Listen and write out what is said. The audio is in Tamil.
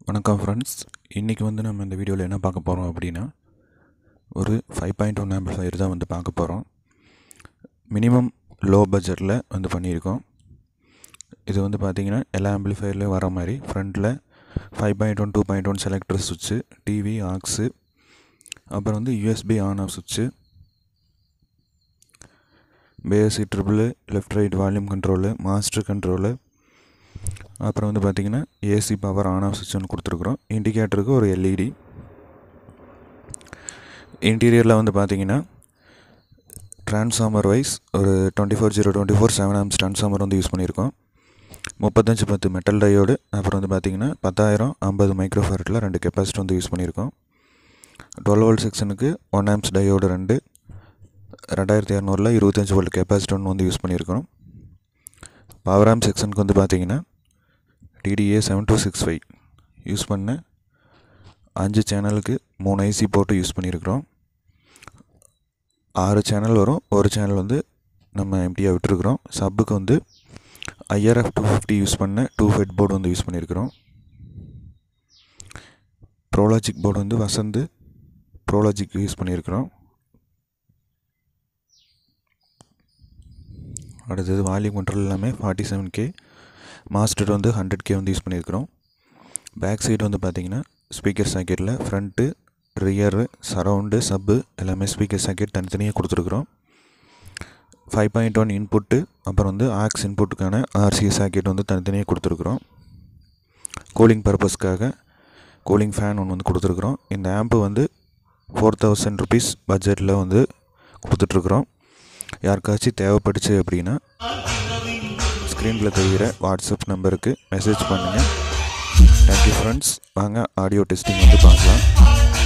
வணக்கம் ஃப்ரெண்ட்ஸ் இன்றைக்கி வந்து நம்ம இந்த வீடியோவில் என்ன பார்க்க போகிறோம் அப்படின்னா ஒரு ஃபைவ் பாயிண்ட் ஒன் ஆம்பிளிஃபையர் தான் வந்து பார்க்க போகிறோம் மினிமம் லோ பட்ஜெட்டில் வந்து பண்ணியிருக்கோம் இது வந்து பார்த்திங்கன்னா எல்லா ஆம்பிளிஃபையர்லேயும் வர மாதிரி ஃப்ரண்ட்டில் five point one two point one selector சுவிட்சு டிவி ஆக்ஸு அப்புறம் வந்து யூஎஸ்பி ஆன் ஆஃப் சுவிட்சு bass treble left right volume control master control அப்புறம் வந்து பார்த்திங்கன்னா ஏசி பவர் ஆன் ஆஃப் சுவிட்ச் ஒன்று கொடுத்துருக்குறோம் இண்டிகேட்டருக்கு ஒரு எல்இடி இன்டீரியரில் வந்து பார்த்திங்கன்னா ட்ரான்ஸ்ஃபார்மர் வைஸ் ஒரு twenty four zero twenty four seven amps transformer வந்து யூஸ் பண்ணியிருக்கோம் முப்பத்தஞ்சு பத்து மெட்டல் டயோடு அப்புறம் வந்து பார்த்திங்கன்னா பத்தாயிரம் ஐம்பது மைக்ரோஃபேரட்டில் ரெண்டு கெப்பாசிட்டி வந்து யூஸ் பண்ணியிருக்கோம் டுவெல் வோல்ட் செக்ஷனுக்கு ஒன் ஆம்ஸ் டயோடு ரெண்டு ரெண்டாயிரத்தி இரநூறுல இருபத்தஞ்சி வோல்ட் கெப்பாசிட்டி ஒன்று வந்து யூஸ் பண்ணியிருக்கிறோம் பவர் ஆம் செக்ஷனுக்கு வந்து பார்த்திங்கன்னா TDA seven two six five use பண்ண அஞ்சு சேனலுக்கு மூணு ஐசி போட்டு யூஸ் பண்ணியிருக்கிறோம் ஆறு சேனல் வரும் ஒரு சேனல் வந்து நம்ம எம்டியாக விட்டுருக்குறோம் சப்புக்கு வந்து ஐஆர்எஃப் டூ ஃபிஃப்டி யூஸ் பண்ண டூ ஹெட் போர்டு வந்து யூஸ் பண்ணியிருக்கிறோம் ப்ரோலாஜிக் போர்டு வந்து வசந்து ப்ரோலாஜிக் யூஸ் பண்ணியிருக்கிறோம் அடுத்தது வால்யூம் கண்ட்ரோல் எல்லாமே ஃபார்ட்டி செவன் கே மாஸ்டர் வந்து ஹண்ட்ரட் கே வந்து யூஸ் பண்ணியிருக்கிறோம் பேக் சைடு வந்து பார்த்திங்கன்னா ஸ்பீக்கர் சாக்கெட்டில் ஃப்ரண்ட்டு ரியரு சரவுண்டு சப்பு எல்லாமே ஸ்பீக்கர் சாக்கெட் தனித்தனியாக கொடுத்துருக்குறோம் ஃபைவ் பாயிண்ட் ஒன் இன்புட்டு அப்புறம் வந்து ஆக்ஸ் இன்புட்டுக்கான ஆர்சிஎஸ் சாக்கெட் வந்து தனித்தனியாக கொடுத்துருக்குறோம் கூலிங் பர்பஸ்க்காக கூலிங் ஃபேன் ஒன்று வந்து கொடுத்துருக்குறோம் இந்த ஆம்பு வந்து ஃபோர் தௌசண்ட் ருபீஸ் பட்ஜெட்டில் வந்து கொடுத்துட்ருக்குறோம் யாருக்காச்சும் தேவைப்பட்டுச்சு அப்படின்னா ஸ்க்ரீனில் தெரிகிற வாட்ஸ்அப் நம்பருக்கு மெசேஜ் பண்ணுங்கள் தேங்க்யூ ஃப்ரெண்ட்ஸ் வாங்க ஆடியோ டெஸ்டிங் வந்து பார்க்கலாம்